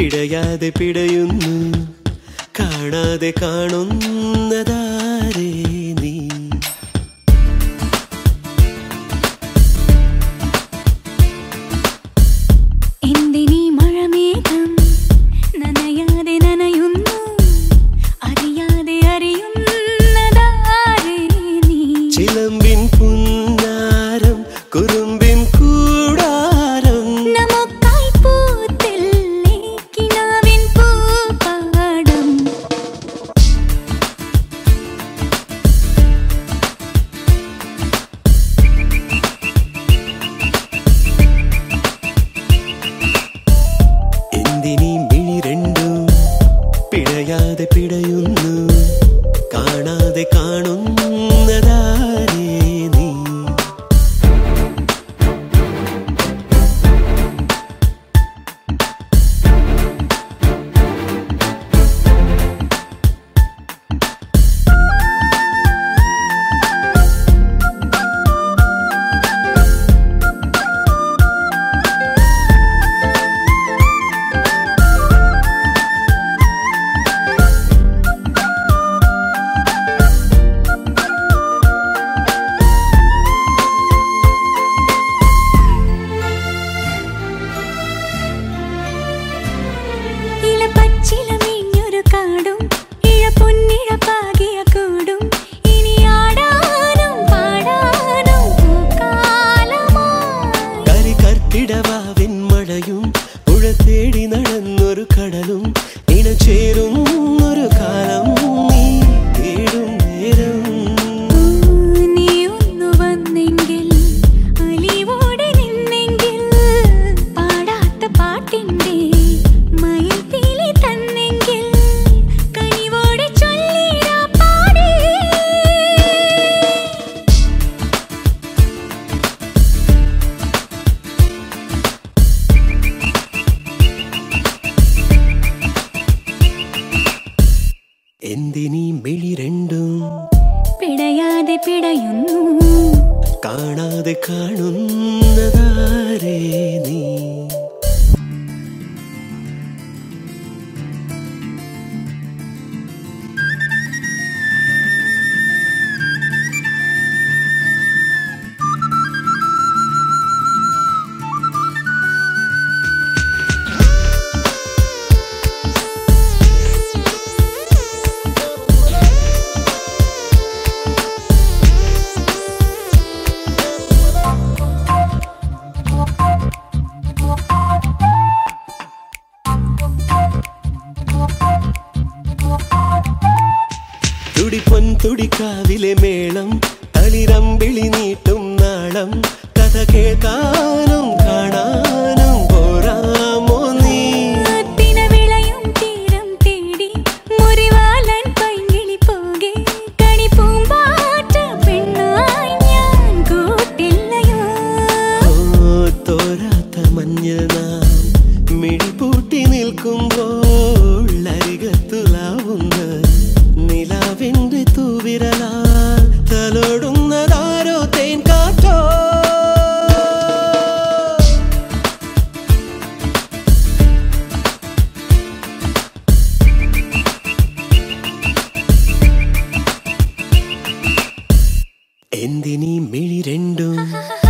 പിടയാതെ പിടയുന്നു കാണാതെ കാണുന്നതാരേ നീ എന്തിനീ മഴമേഘം നനയാതെ നനയുന്നു അറിയാതെ അറിയുന്നതാരേ നീ ചിലമ്പിൻ പുന്നാരം കുറുമ്പിൻ കൂടാരം നമുക്കായി പൂത്തില്ലേ കിനാവിൻ പൂപ്പാടം എന്തിനീ മിഴി രണ്ടും പിഴയാതെ പിടയുന്നു കാണാതെ കാണുന്നതാരേ നീ ഇല പച്ചില മീഞ്ഞൊരു കാടും ഇഴ പൊന്നിഴ പാകിയ കൂടും ഇനി ആടാനും പാടാനും പൂക്കാലമായി കരി കർക്കിടവാവിൻ മഴയും പുഴ തേടി നടന്നൊരു കടലും ഇണചേരുന്നൊരു കാലം നീ തേടും നേരം നീ ഒന്നു വന്നെങ്കിൽ അലിവോടെ നിന്നെങ്കിൽ പാടാത്ത പാട്ടിന്റെ മയിൽ പീലി തന്നെങ്കിൽ കനിവോടെ ചൊല്ലിടാ പാടേ എന്തിനീ മിഴി രണ്ടും പിടയാതെ പിടയുന്നു കാണാതെ കാണുന്നതാരേ നീ തുടിപ്പൊൻ തുടിക്കാവിലെ മേളം തളിരമ്പിളി നീട്ടും നാളം കഥ കേൾക്കാനും കാണാനും പോരാമോ നീ അത്തിന വിളയും തീരം തേടി മുറിവാലൻ പൈങ്കിളി പോകെ കണി പൂമ്പാറ്റ പെണ്ണായി ഞാൻ കൂട്ടില്ലയോ ഓ തോരാത്ത മഞ്ഞിൽ നാം മിഴിപൂട്ടി നിൽക്കുമ്പോൾ അരികത്തുലാവുന്ന നിലാവിന്റെ തൂവിരലാൽ തലോടുന്നതാരോ തേൻ കാറ്റോ എന്തിനീ മിഴി രണ്ടും